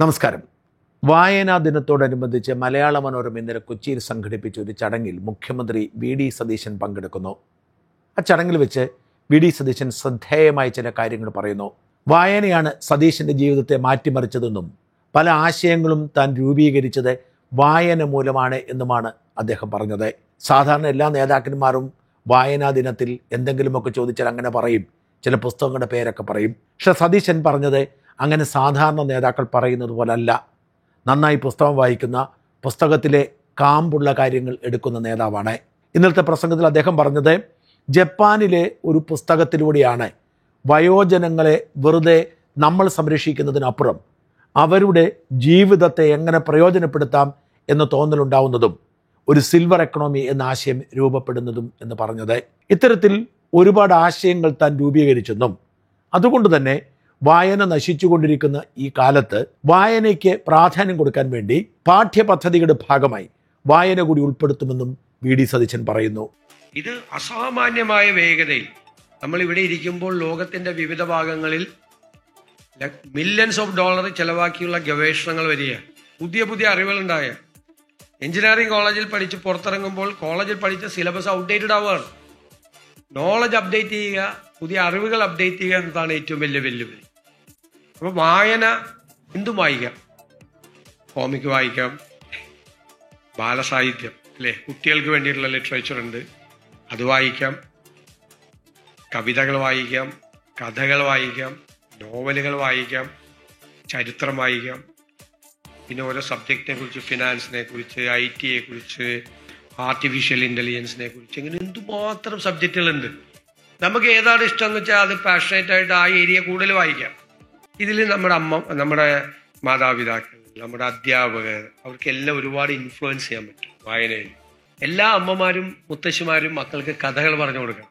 നമസ്കാരം വായനാ ദിനത്തോടനുബന്ധിച്ച് മലയാള മനോരമ ഇന്നലെ കൊച്ചിയിൽ സംഘടിപ്പിച്ച ഒരു ചടങ്ങിൽ മുഖ്യമന്ത്രി വി ഡി സതീശൻ പങ്കെടുക്കുന്നു ആ ചടങ്ങിൽ വെച്ച് വി ഡി സതീശൻ ശ്രദ്ധേയമായ ചില കാര്യങ്ങൾ പറയുന്നു വായനയാണ് സതീശൻ്റെ ജീവിതത്തെ മാറ്റിമറിച്ചതെന്നും പല ആശയങ്ങളും താൻ രൂപീകരിച്ചത് വായന മൂലമാണ് എന്നുമാണ് അദ്ദേഹം പറഞ്ഞത് സാധാരണ എല്ലാ നേതാക്കന്മാരും വായനാ ദിനത്തിൽ എന്തെങ്കിലുമൊക്കെ ചോദിച്ചാൽ അങ്ങനെ പറയും ചില പുസ്തകങ്ങളുടെ പേരൊക്കെ പറയും പക്ഷെ സതീശൻ പറഞ്ഞത് അങ്ങനെ സാധാരണ നേതാക്കൾ പറയുന്നത് പോലല്ല നന്നായി പുസ്തകം വായിക്കുന്ന പുസ്തകത്തിലെ കാമ്പുള്ള കാര്യങ്ങൾ എടുക്കുന്ന നേതാവാണ് ഇന്നലത്തെ പ്രസംഗത്തിൽ അദ്ദേഹം പറഞ്ഞത് ജപ്പാനിലെ ഒരു പുസ്തകത്തിലൂടെയാണ് വയോജനങ്ങളെ വെറുതെ നമ്മൾ സംരക്ഷിക്കുന്നതിനപ്പുറം അവരുടെ ജീവിതത്തെ എങ്ങനെ പ്രയോജനപ്പെടുത്താം എന്ന തോന്നലുണ്ടാവുന്നതും ഒരു സിൽവർ എക്കണോമി എന്ന ആശയം രൂപപ്പെടുന്നതും എന്ന് പറഞ്ഞത് ഇത്തരത്തിൽ ഒരുപാട് ആശയങ്ങൾ താൻ രൂപീകരിച്ചെന്നും അതുകൊണ്ട് തന്നെ വായന നശിച്ചുകൊണ്ടിരിക്കുന്ന ഈ കാലത്ത് വായനയ്ക്ക് പ്രാധാന്യം കൊടുക്കാൻ വേണ്ടി പാഠ്യപദ്ധതിയുടെ ഭാഗമായി വായന കൂടി ഉൾപ്പെടുത്തുമെന്നും വി ഡി സതീശൻ പറയുന്നു ഇത് അസാമാന്യമായ വേഗതയിൽ നമ്മൾ ഇവിടെ ഇരിക്കുമ്പോൾ ലോകത്തിന്റെ വിവിധ ഭാഗങ്ങളിൽ മില്യൺസ് ഓഫ് ഡോളർ ചെലവാക്കിയുള്ള ഗവേഷണങ്ങൾ വരിക പുതിയ പുതിയ അറിവുകൾ ഉണ്ടായ എഞ്ചിനീയറിംഗ് കോളേജിൽ പഠിച്ച് പുറത്തിറങ്ങുമ്പോൾ കോളേജിൽ പഠിച്ച സിലബസ് ഔട്ട്ഡേറ്റഡ് ആവുകയാണ് നോളജ് അപ്ഡേറ്റ് ചെയ്യുക പുതിയ അറിവുകൾ അപ്ഡേറ്റ് ചെയ്യുക എന്നതാണ് ഏറ്റവും വലിയ വെല്ലുവിളി അപ്പോൾ വായന എന്തും വായിക്കാം കോമിക് വായിക്കാം ബാലസാഹിത്യം അല്ലേ കുട്ടികൾക്ക് വേണ്ടിയിട്ടുള്ള ലിറ്ററേച്ചർ ഉണ്ട് അത് വായിക്കാം കവിതകൾ വായിക്കാം കഥകൾ വായിക്കാം നോവലുകൾ വായിക്കാം ചരിത്രം വായിക്കാം പിന്നെ ഓരോ സബ്ജക്റ്റിനെ കുറിച്ച് ഫിനാൻസിനെ കുറിച്ച് ഐ ടിയെ കുറിച്ച് ആർട്ടിഫിഷ്യൽ ഇന്റലിജൻസിനെ കുറിച്ച് ഇങ്ങനെ എന്തുമാത്രം സബ്ജക്റ്റുകളുണ്ട് നമുക്ക് ഏതാണ് ഇഷ്ടം എന്ന് വെച്ചാൽ അത് പാഷനേറ്റ് ആയിട്ട് ആ ഏരിയ കൂടുതൽ വായിക്കാം ഇതിൽ നമ്മുടെ അമ്മ നമ്മുടെ മാതാപിതാക്കൾ നമ്മുടെ അധ്യാപകർ അവർക്കെല്ലാം ഒരുപാട് ഇൻഫ്ലുവൻസ് ചെയ്യാൻ പറ്റും വായനയിൽ എല്ലാ അമ്മമാരും മുത്തശ്ശിമാരും മക്കൾക്ക് കഥകൾ പറഞ്ഞു കൊടുക്കണം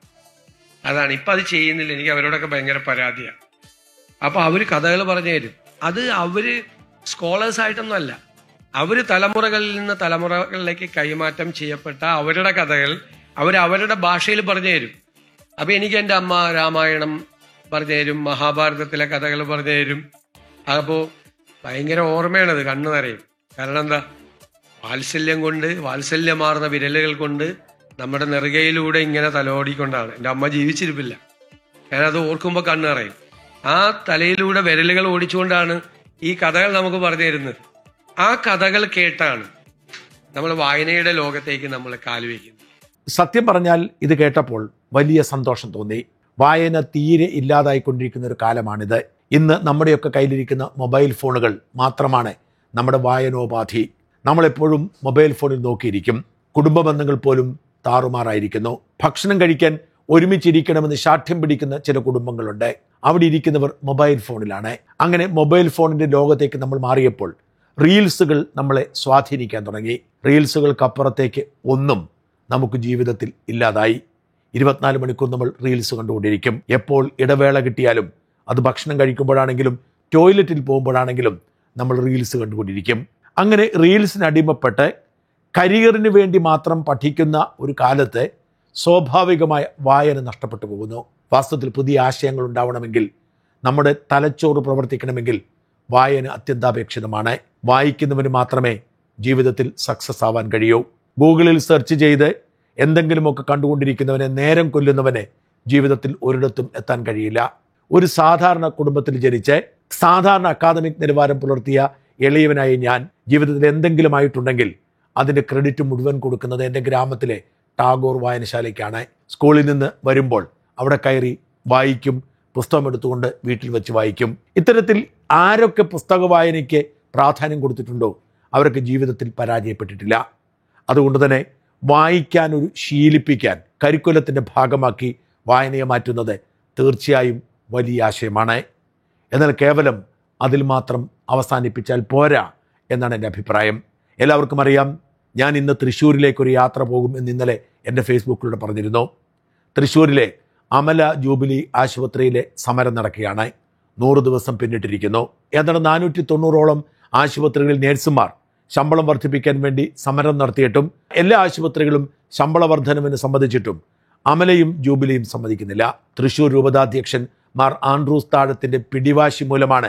അതാണ് ഇപ്പം അത് ചെയ്യുന്നില്ല എനിക്ക് അവരോടൊക്കെ ഭയങ്കര പരാതിയാണ് അപ്പോൾ അവർ കഥകൾ പറഞ്ഞു തരും അത് അവര് സ്കോളേഴ്സ് ആയിട്ടൊന്നും അല്ല അവര് തലമുറകളിൽ നിന്ന് തലമുറകളിലേക്ക് കൈമാറ്റം ചെയ്യപ്പെട്ട അവരുടെ കഥകൾ അവർ അവരുടെ ഭാഷയിൽ പറഞ്ഞു തരും അപ്പൊ എനിക്ക് എൻ്റെ അമ്മ രാമായണം പറഞ്ഞു തരും മഹാഭാരതത്തിലെ കഥകൾ പറഞ്ഞു തരും അപ്പോ ഭയങ്കര ഓർമ്മയാണത് കണ്ണു നിറയും കാരണം എന്താ വാത്സല്യം കൊണ്ട് വാത്സല്യമാർന്ന വിരലുകൾ കൊണ്ട് നമ്മുടെ നെറുകയിലൂടെ ഇങ്ങനെ തലോടിക്കൊണ്ടാണ് എൻ്റെ അമ്മ ജീവിച്ചിരിപ്പില്ല ഞാനത് ഓർക്കുമ്പോൾ കണ്ണു നിറയും ആ തലയിലൂടെ വിരലുകൾ ഓടിച്ചുകൊണ്ടാണ് ഈ കഥകൾ നമുക്ക് പറഞ്ഞു തരുന്നത് ആ കഥകൾ കേട്ടാണ് നമ്മൾ വായനയുടെ ലോകത്തേക്ക് നമ്മൾ കാലുവെക്കുന്നത് സത്യം പറഞ്ഞാൽ ഇത് കേട്ടപ്പോൾ വലിയ സന്തോഷം തോന്നി വായന തീരെ ഇല്ലാതായിക്കൊണ്ടിരിക്കുന്ന ഒരു കാലമാണിത് ഇന്ന് നമ്മുടെയൊക്കെ കയ്യിലിരിക്കുന്ന മൊബൈൽ ഫോണുകൾ മാത്രമാണ് നമ്മുടെ വായനോപാധി നമ്മളെപ്പോഴും മൊബൈൽ ഫോണിൽ നോക്കിയിരിക്കും കുടുംബ ബന്ധങ്ങൾ പോലും താറുമാറായിരിക്കുന്നു ഭക്ഷണം കഴിക്കാൻ ഒരുമിച്ചിരിക്കണമെന്ന് ശാഠ്യം പിടിക്കുന്ന ചില കുടുംബങ്ങളുണ്ട് അവിടെ ഇരിക്കുന്നവർ മൊബൈൽ ഫോണിലാണ് അങ്ങനെ മൊബൈൽ ഫോണിന്റെ ലോകത്തേക്ക് നമ്മൾ മാറിയപ്പോൾ റീൽസുകൾ നമ്മളെ സ്വാധീനിക്കാൻ തുടങ്ങി റീൽസുകൾക്കപ്പുറത്തേക്ക് ഒന്നും നമുക്ക് ജീവിതത്തിൽ ഇല്ലാതായി ഇരുപത്തിനാല് മണിക്കൂർ നമ്മൾ റീൽസ് കണ്ടുകൊണ്ടിരിക്കും എപ്പോൾ ഇടവേള കിട്ടിയാലും അത് ഭക്ഷണം കഴിക്കുമ്പോഴാണെങ്കിലും ടോയ്ലറ്റിൽ പോകുമ്പോഴാണെങ്കിലും നമ്മൾ റീൽസ് കണ്ടുകൊണ്ടിരിക്കും അങ്ങനെ റീൽസിന് അടിമപ്പെട്ട് കരിയറിന് വേണ്ടി മാത്രം പഠിക്കുന്ന ഒരു കാലത്ത് സ്വാഭാവികമായ വായന നഷ്ടപ്പെട്ടു പോകുന്നു വാസ്തവത്തിൽ പുതിയ ആശയങ്ങൾ ഉണ്ടാവണമെങ്കിൽ നമ്മുടെ തലച്ചോറ് പ്രവർത്തിക്കണമെങ്കിൽ വായന അത്യന്താപേക്ഷിതമാണ് വായിക്കുന്നവന് മാത്രമേ ജീവിതത്തിൽ സക്സസ് ആവാൻ കഴിയൂ ഗൂഗിളിൽ സെർച്ച് ചെയ്ത് എന്തെങ്കിലുമൊക്കെ കണ്ടുകൊണ്ടിരിക്കുന്നവനെ നേരം കൊല്ലുന്നവനെ ജീവിതത്തിൽ ഒരിടത്തും എത്താൻ കഴിയില്ല ഒരു സാധാരണ കുടുംബത്തിൽ ജനിച്ച് സാധാരണ അക്കാദമിക് നിലവാരം പുലർത്തിയ എളിയവനായി ഞാൻ ജീവിതത്തിൽ എന്തെങ്കിലും ആയിട്ടുണ്ടെങ്കിൽ അതിൻ്റെ ക്രെഡിറ്റ് മുഴുവൻ കൊടുക്കുന്നത് എൻ്റെ ഗ്രാമത്തിലെ ടാഗോർ വായനശാലയ്ക്കാണ് സ്കൂളിൽ നിന്ന് വരുമ്പോൾ അവിടെ കയറി വായിക്കും പുസ്തകം എടുത്തുകൊണ്ട് വീട്ടിൽ വെച്ച് വായിക്കും ഇത്തരത്തിൽ ആരൊക്കെ പുസ്തക വായനയ്ക്ക് പ്രാധാന്യം കൊടുത്തിട്ടുണ്ടോ അവർക്ക് ജീവിതത്തിൽ പരാജയപ്പെട്ടിട്ടില്ല അതുകൊണ്ട് തന്നെ വായിക്കാൻ ഒരു ശീലിപ്പിക്കാൻ കരിക്കുലത്തിൻ്റെ ഭാഗമാക്കി വായനയെ മാറ്റുന്നത് തീർച്ചയായും വലിയ ആശയമാണ് എന്നാൽ കേവലം അതിൽ മാത്രം അവസാനിപ്പിച്ചാൽ പോരാ എന്നാണ് എൻ്റെ അഭിപ്രായം എല്ലാവർക്കും അറിയാം ഞാൻ ഇന്ന് തൃശ്ശൂരിലേക്ക് ഒരു യാത്ര പോകും എന്ന് ഇന്നലെ എൻ്റെ ഫേസ്ബുക്കിലൂടെ പറഞ്ഞിരുന്നു തൃശ്ശൂരിലെ അമല ജൂബിലി ആശുപത്രിയിലെ സമരം നടക്കുകയാണ് നൂറ് ദിവസം പിന്നിട്ടിരിക്കുന്നു ഏതാണ്ട് നാനൂറ്റി തൊണ്ണൂറോളം ആശുപത്രികളിൽ നേഴ്സുമാർ ശമ്പളം വർദ്ധിപ്പിക്കാൻ വേണ്ടി സമരം നടത്തിയിട്ടും എല്ലാ ആശുപത്രികളും ശമ്പള വർധനവിന് സമ്മതിച്ചിട്ടും അമലയും ജൂബിലിയും സമ്മതിക്കുന്നില്ല തൃശൂർ രൂപതാധ്യക്ഷൻ മാർ ആൻഡ്രൂസ് താഴത്തിന്റെ പിടിവാശി മൂലമാണ്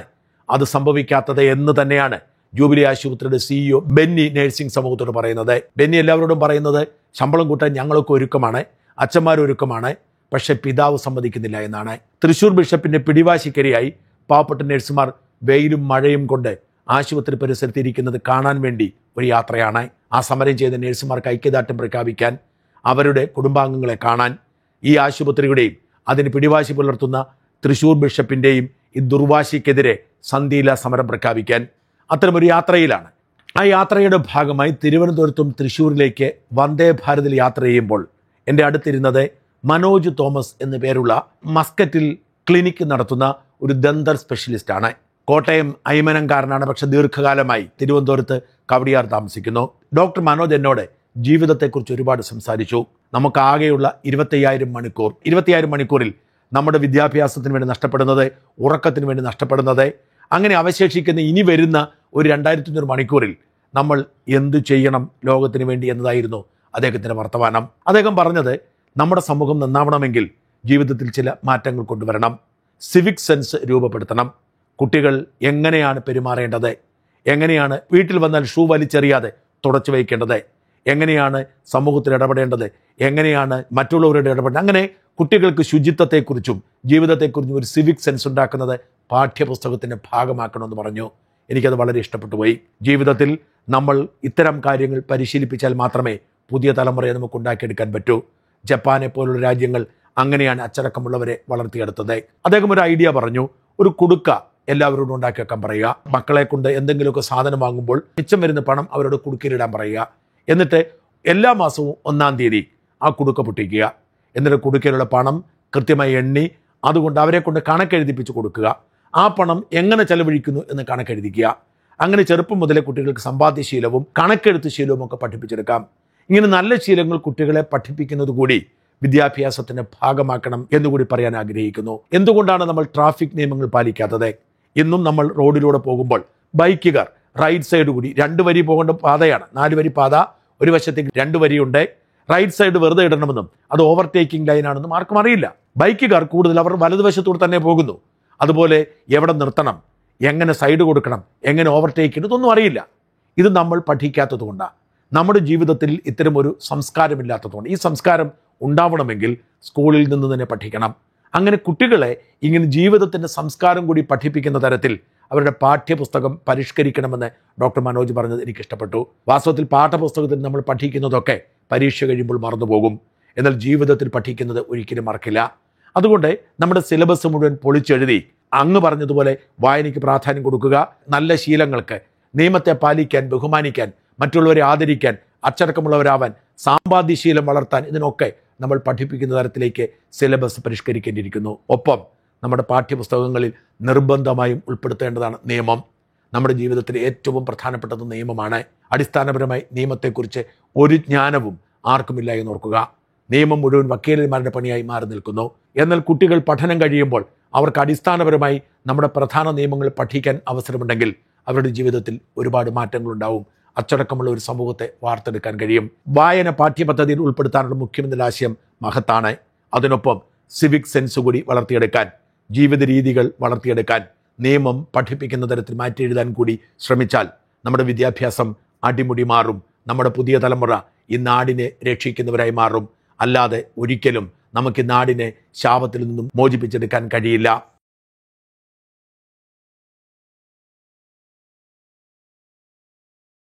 അത് സംഭവിക്കാത്തത് എന്ന് തന്നെയാണ് ജൂബിലി ആശുപത്രിയുടെ സിഇഒ ബെന്നി നഴ്സിംഗ് സമൂഹത്തോട് പറയുന്നത് ബെന്നി എല്ലാവരോടും പറയുന്നത് ശമ്പളം കൂട്ടാൻ ഞങ്ങളൊക്കെ ഒരുക്കമാണ് അച്ഛന്മാർ ഒരുക്കമാണ് പക്ഷെ പിതാവ് സമ്മതിക്കുന്നില്ല എന്നാണ് തൃശൂർ ബിഷപ്പിന്റെ പിടിവാശിക്കരിയായി പാവപ്പെട്ട നഴ്സുമാർ വെയിലും മഴയും കൊണ്ട് ആശുപത്രി പരിസരത്ത് ഇരിക്കുന്നത് കാണാൻ വേണ്ടി ഒരു യാത്രയാണ് ആ സമരം ചെയ്ത നഴ്സുമാർക്ക് ഐക്യദാർഢ്യം പ്രഖ്യാപിക്കാൻ അവരുടെ കുടുംബാംഗങ്ങളെ കാണാൻ ഈ ആശുപത്രിയുടെയും അതിന് പിടിവാശി പുലർത്തുന്ന തൃശൂർ ബിഷപ്പിന്റെയും ഈ ദുർവാശിക്കെതിരെ സന്ധിയില്ല സമരം പ്രഖ്യാപിക്കാൻ അത്തരമൊരു യാത്രയിലാണ് ആ യാത്രയുടെ ഭാഗമായി തിരുവനന്തപുരത്തും തൃശ്ശൂരിലേക്ക് വന്ദേ ഭാരതിൽ യാത്ര ചെയ്യുമ്പോൾ എൻ്റെ അടുത്തിരുന്നത് മനോജ് തോമസ് എന്നു പേരുള്ള മസ്കറ്റിൽ ക്ലിനിക്ക് നടത്തുന്ന ഒരു ദന്തർ സ്പെഷ്യലിസ്റ്റ് ആണ് കോട്ടയം അയ്മനംകാരനാണ് പക്ഷെ ദീർഘകാലമായി തിരുവനന്തപുരത്ത് കവടിയാർ താമസിക്കുന്നു ഡോക്ടർ മനോജ് എന്നോട് ജീവിതത്തെക്കുറിച്ച് ഒരുപാട് സംസാരിച്ചു നമുക്ക് ആകെയുള്ള ഇരുപത്തയ്യായിരം മണിക്കൂർ ഇരുപത്തിയായിരം മണിക്കൂറിൽ നമ്മുടെ വിദ്യാഭ്യാസത്തിന് വേണ്ടി നഷ്ടപ്പെടുന്നത് ഉറക്കത്തിന് വേണ്ടി നഷ്ടപ്പെടുന്നത് അങ്ങനെ അവശേഷിക്കുന്ന ഇനി വരുന്ന ഒരു രണ്ടായിരത്തി അഞ്ഞൂറ് മണിക്കൂറിൽ നമ്മൾ എന്തു ചെയ്യണം ലോകത്തിന് വേണ്ടി എന്നതായിരുന്നു അദ്ദേഹത്തിൻ്റെ വർത്തമാനം അദ്ദേഹം പറഞ്ഞത് നമ്മുടെ സമൂഹം നന്നാവണമെങ്കിൽ ജീവിതത്തിൽ ചില മാറ്റങ്ങൾ കൊണ്ടുവരണം സിവിക് സെൻസ് രൂപപ്പെടുത്തണം കുട്ടികൾ എങ്ങനെയാണ് പെരുമാറേണ്ടത് എങ്ങനെയാണ് വീട്ടിൽ വന്നാൽ ഷൂ വലിച്ചെറിയാതെ തുടച്ചു വയ്ക്കേണ്ടത് എങ്ങനെയാണ് സമൂഹത്തിൽ ഇടപെടേണ്ടത് എങ്ങനെയാണ് മറ്റുള്ളവരുടെ ഇടപെടേണ്ടത് അങ്ങനെ കുട്ടികൾക്ക് ശുചിത്വത്തെക്കുറിച്ചും ജീവിതത്തെക്കുറിച്ചും ഒരു സിവിക് സെൻസ് ഉണ്ടാക്കുന്നത് പാഠ്യപുസ്തകത്തിൻ്റെ ഭാഗമാക്കണമെന്ന് പറഞ്ഞു എനിക്കത് വളരെ ഇഷ്ടപ്പെട്ടു പോയി ജീവിതത്തിൽ നമ്മൾ ഇത്തരം കാര്യങ്ങൾ പരിശീലിപ്പിച്ചാൽ മാത്രമേ പുതിയ തലമുറയെ നമുക്ക് ഉണ്ടാക്കിയെടുക്കാൻ പറ്റൂ ജപ്പാനെ പോലുള്ള രാജ്യങ്ങൾ അങ്ങനെയാണ് അച്ചടക്കമുള്ളവരെ വളർത്തിയെടുത്തത് അദ്ദേഹം ഒരു ഐഡിയ പറഞ്ഞു ഒരു കുടുക്ക എല്ലാവരോടും ഉണ്ടാക്കി വെക്കാൻ പറയുക മക്കളെ കൊണ്ട് എന്തെങ്കിലുമൊക്കെ സാധനം വാങ്ങുമ്പോൾ മിച്ചം വരുന്ന പണം അവരോട് കുടുക്കിലിടാൻ പറയുക എന്നിട്ട് എല്ലാ മാസവും ഒന്നാം തീയതി ആ കുടുക്ക പൊട്ടിക്കുക എന്നിട്ട് കുടുക്കയിലുള്ള പണം കൃത്യമായി എണ്ണി അതുകൊണ്ട് അവരെ കൊണ്ട് കണക്കെഴുതിപ്പിച്ച് കൊടുക്കുക ആ പണം എങ്ങനെ ചെലവഴിക്കുന്നു എന്ന് കണക്കെഴുതിക്കുക അങ്ങനെ ചെറുപ്പം മുതലേ കുട്ടികൾക്ക് സമ്പാദ്യശീലവും കണക്കെഴുത്ത് ശീലവും ഒക്കെ പഠിപ്പിച്ചെടുക്കാം ഇങ്ങനെ നല്ല ശീലങ്ങൾ കുട്ടികളെ പഠിപ്പിക്കുന്നത് കൂടി വിദ്യാഭ്യാസത്തിന്റെ ഭാഗമാക്കണം എന്നുകൂടി പറയാൻ ആഗ്രഹിക്കുന്നു എന്തുകൊണ്ടാണ് നമ്മൾ ട്രാഫിക് നിയമങ്ങൾ പാലിക്കാത്തത് ഇന്നും നമ്മൾ റോഡിലൂടെ പോകുമ്പോൾ ബൈക്കുകാർ റൈറ്റ് സൈഡ് കൂടി രണ്ട് വരി പോകേണ്ട പാതയാണ് നാല് വരി പാത ഒരു വശത്തേക്ക് രണ്ട് വരിയുണ്ട് റൈറ്റ് സൈഡ് വെറുതെ ഇടണമെന്നും അത് ഓവർടേക്കിംഗ് ലൈനാണെന്നും ആർക്കും അറിയില്ല ബൈക്കുകാർ കൂടുതൽ അവർ വലതുവശത്തൂടെ തന്നെ പോകുന്നു അതുപോലെ എവിടെ നിർത്തണം എങ്ങനെ സൈഡ് കൊടുക്കണം എങ്ങനെ ഓവർടേക്ക് ചെയ്യണം ഇതൊന്നും അറിയില്ല ഇത് നമ്മൾ പഠിക്കാത്തത് കൊണ്ടാണ് നമ്മുടെ ജീവിതത്തിൽ ഇത്തരം ഒരു സംസ്കാരമില്ലാത്തതുകൊണ്ട് ഈ സംസ്കാരം ഉണ്ടാവണമെങ്കിൽ സ്കൂളിൽ നിന്ന് തന്നെ പഠിക്കണം അങ്ങനെ കുട്ടികളെ ഇങ്ങനെ ജീവിതത്തിൻ്റെ സംസ്കാരം കൂടി പഠിപ്പിക്കുന്ന തരത്തിൽ അവരുടെ പാഠ്യപുസ്തകം പരിഷ്കരിക്കണമെന്ന് ഡോക്ടർ മനോജ് പറഞ്ഞത് എനിക്ക് ഇഷ്ടപ്പെട്ടു വാസ്തവത്തിൽ പാഠപുസ്തകത്തിൽ നമ്മൾ പഠിക്കുന്നതൊക്കെ പരീക്ഷ കഴിയുമ്പോൾ മറന്നുപോകും എന്നാൽ ജീവിതത്തിൽ പഠിക്കുന്നത് ഒരിക്കലും മറക്കില്ല അതുകൊണ്ട് നമ്മുടെ സിലബസ് മുഴുവൻ പൊളിച്ചെഴുതി അങ്ങ് പറഞ്ഞതുപോലെ വായനയ്ക്ക് പ്രാധാന്യം കൊടുക്കുക നല്ല ശീലങ്ങൾക്ക് നിയമത്തെ പാലിക്കാൻ ബഹുമാനിക്കാൻ മറ്റുള്ളവരെ ആദരിക്കാൻ അച്ചടക്കമുള്ളവരാവാൻ സാമ്പാദ്യശീലം വളർത്താൻ ഇതിനൊക്കെ നമ്മൾ പഠിപ്പിക്കുന്ന തരത്തിലേക്ക് സിലബസ് പരിഷ്കരിക്കേണ്ടിയിരിക്കുന്നു ഒപ്പം നമ്മുടെ പാഠ്യപുസ്തകങ്ങളിൽ നിർബന്ധമായും ഉൾപ്പെടുത്തേണ്ടതാണ് നിയമം നമ്മുടെ ജീവിതത്തിലെ ഏറ്റവും പ്രധാനപ്പെട്ടത് നിയമമാണ് അടിസ്ഥാനപരമായി നിയമത്തെക്കുറിച്ച് ഒരു ജ്ഞാനവും ആർക്കുമില്ല എന്ന് ഓർക്കുക നിയമം മുഴുവൻ വക്കീലന്മാരുടെ പണിയായി മാറി നിൽക്കുന്നു എന്നാൽ കുട്ടികൾ പഠനം കഴിയുമ്പോൾ അവർക്ക് അടിസ്ഥാനപരമായി നമ്മുടെ പ്രധാന നിയമങ്ങൾ പഠിക്കാൻ അവസരമുണ്ടെങ്കിൽ അവരുടെ ജീവിതത്തിൽ ഒരുപാട് മാറ്റങ്ങളുണ്ടാവും അച്ചടക്കമുള്ള ഒരു സമൂഹത്തെ വാർത്തെടുക്കാൻ കഴിയും വായന പാഠ്യപദ്ധതിയിൽ ഉൾപ്പെടുത്താനുള്ള മുഖ്യമന്ത്രി ആശയം മഹത്താണ് അതിനൊപ്പം സിവിക് സെൻസ് കൂടി വളർത്തിയെടുക്കാൻ ജീവിത രീതികൾ വളർത്തിയെടുക്കാൻ നിയമം പഠിപ്പിക്കുന്ന തരത്തിൽ മാറ്റി എഴുതാൻ കൂടി ശ്രമിച്ചാൽ നമ്മുടെ വിദ്യാഭ്യാസം അടിമുടി മാറും നമ്മുടെ പുതിയ തലമുറ ഈ നാടിനെ രക്ഷിക്കുന്നവരായി മാറും അല്ലാതെ ഒരിക്കലും നമുക്ക് ഈ നാടിനെ ശാപത്തിൽ നിന്നും മോചിപ്പിച്ചെടുക്കാൻ കഴിയില്ല